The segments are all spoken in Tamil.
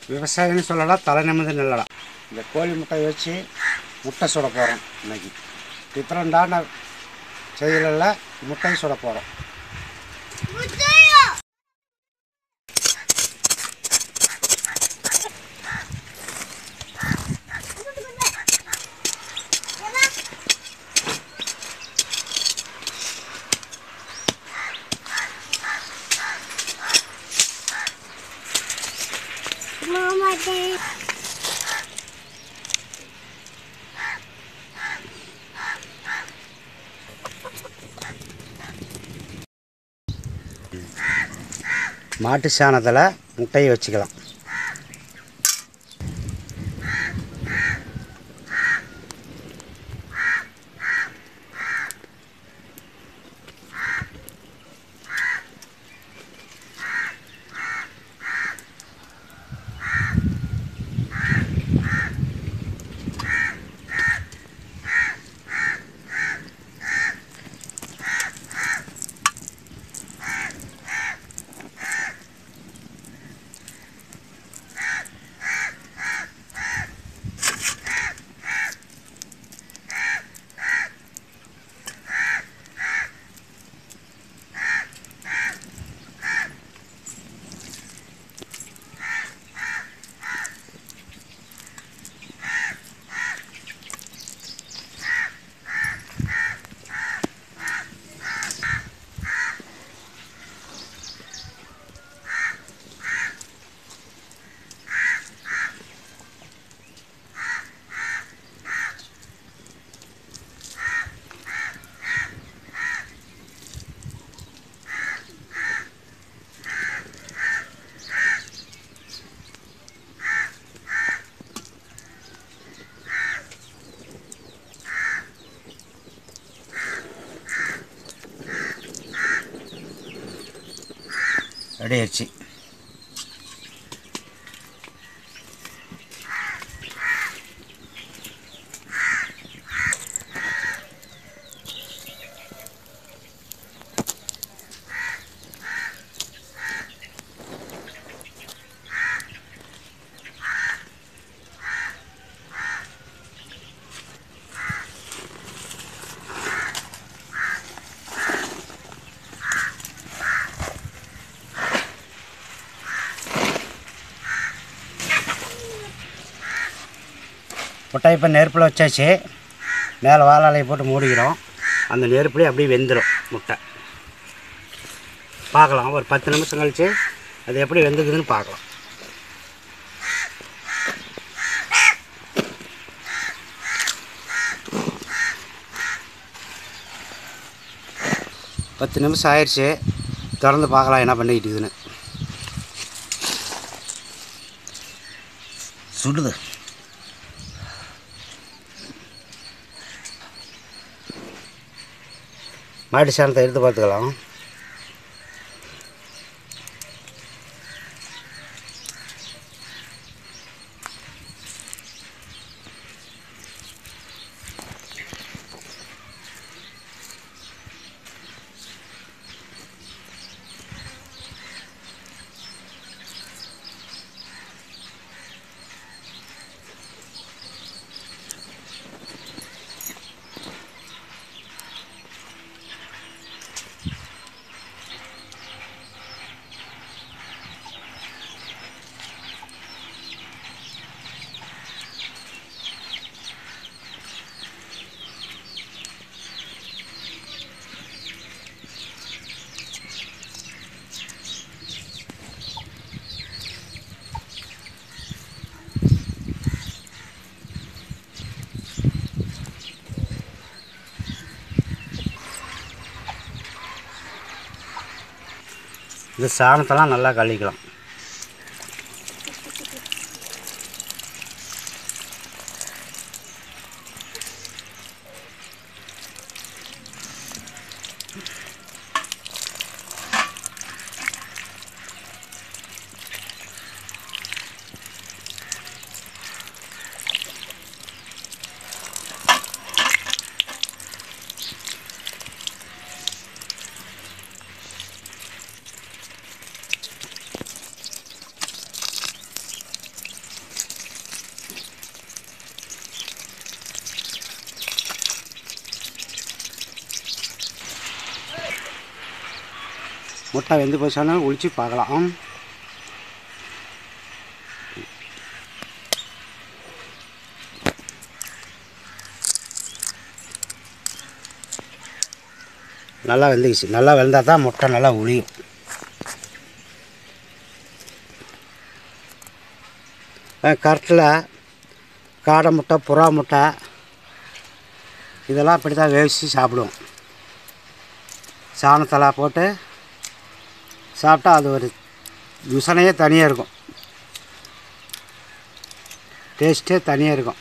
விவசாயம்னு சொல்லலாம் தலை நிமிர்ந்து நில்லலாம் இந்த கோழி முட்டை வச்சு முட்டை சுட போகிறோம் இன்னைக்கு டிஃப்ரெண்டான செயலில் முட்டை சுட போகிறோம் Mama did. மாட்டு சாணத்தில் முட்டையை வச்சுக்கலாம் ரெடி ஆயிடுச்சு முட்டை இப்போ நெருப்பில் வச்சாச்சு மேலே வாழாலையை போட்டு மூடிக்கிறோம் அந்த நெருப்புலேயே அப்படியே வெந்துடும் முட்டை பார்க்கலாம் ஒரு பத்து நிமிஷம் கழிச்சு அது எப்படி வெந்துக்குதுன்னு பார்க்கலாம் பத்து நிமிஷம் ஆயிடுச்சு திறந்து பார்க்கலாம் என்ன பண்ணிக்கிட்டு இருக்குதுன்னு சுடுது மாட்டு சாணத்தை எடுத்து பார்த்துக்கலாம் இந்த சாணத்தெல்லாம் நல்லா கழிக்கலாம் முட்டை வெந்து போச்சாலும் ஒழிச்சு பார்க்கலாம் நல்லா வெந்துக்குச்சு நல்லா வெந்தால் தான் முட்டை நல்லா உளியும் கரெக்டில் காடை முட்டை புறா முட்டை இதெல்லாம் அப்படி தான் வேவிச்சு சாப்பிடுவோம் சாணத்தெல்லாம் போட்டு சாப்பிட்டா அது ஒரு ருசனையே தனியாக இருக்கும் டேஸ்ட்டே தனியாக இருக்கும்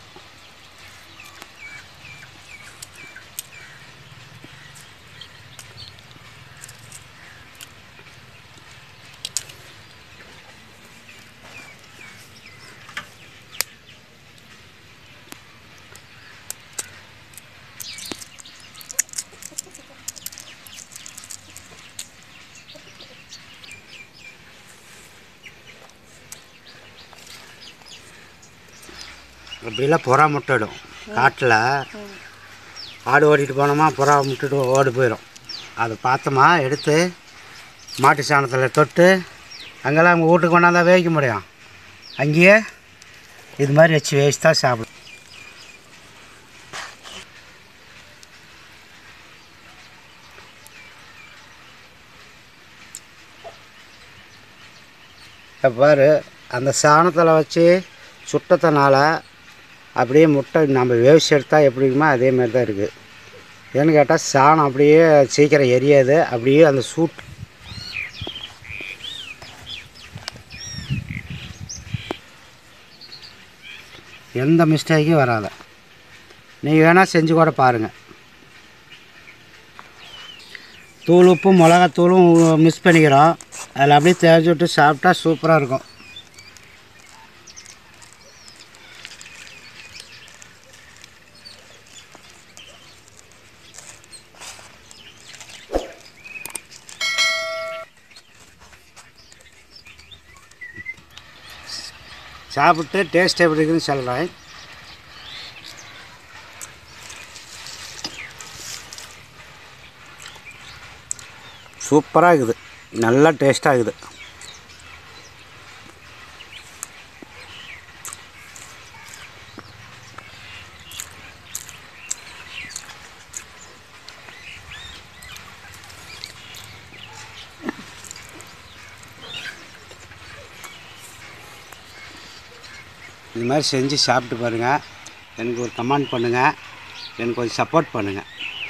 அப்படிலாம் புறா முட்டைடும் காட்டில் ஆடு ஓட்டிகிட்டு போனோமா புறா முட்டுட்டு ஓடி போயிடும் அதை பார்த்தோமா எடுத்து மாட்டு சாணத்தில் தொட்டு அங்கெல்லாம் அவங்க வீட்டுக்கு கொண்டாந்தா வேவிக்க முடியும் அங்கேயே இது மாதிரி வச்சு வேவிச்சு தான் சாப்பிடும் இப்ப பாரு அந்த சாணத்தில் வச்சு சுட்டத்தினால அப்படியே முட்டை நம்ம வேவிச்சு எடுத்தால் எப்படி இருக்குமோ அதே மாதிரி தான் இருக்குது ஏன்னு கேட்டால் சாணம் அப்படியே சீக்கிரம் எரியாது அப்படியே அந்த சூட் எந்த மிஸ்டேக்கும் வராது நீங்கள் வேணால் செஞ்சு கூட பாருங்கள் தூள் உப்பும் மிளகாத்தூளும் மிக்ஸ் பண்ணிக்கிறோம் அதில் அப்படியே தேய்ச்சி விட்டு சாப்பிட்டா சூப்பராக இருக்கும் சாப்பிட்டு டேஸ்ட் எப்படி இருக்குன்னு சொல்கிறேன் சூப்பராக இருக்குது நல்லா டேஸ்ட்டாக இருக்குது இது மாதிரி செஞ்சு சாப்பிட்டு பாருங்கள் எனக்கு ஒரு கமெண்ட் பண்ணுங்கள் எனக்கு கொஞ்சம் சப்போர்ட் பண்ணுங்கள்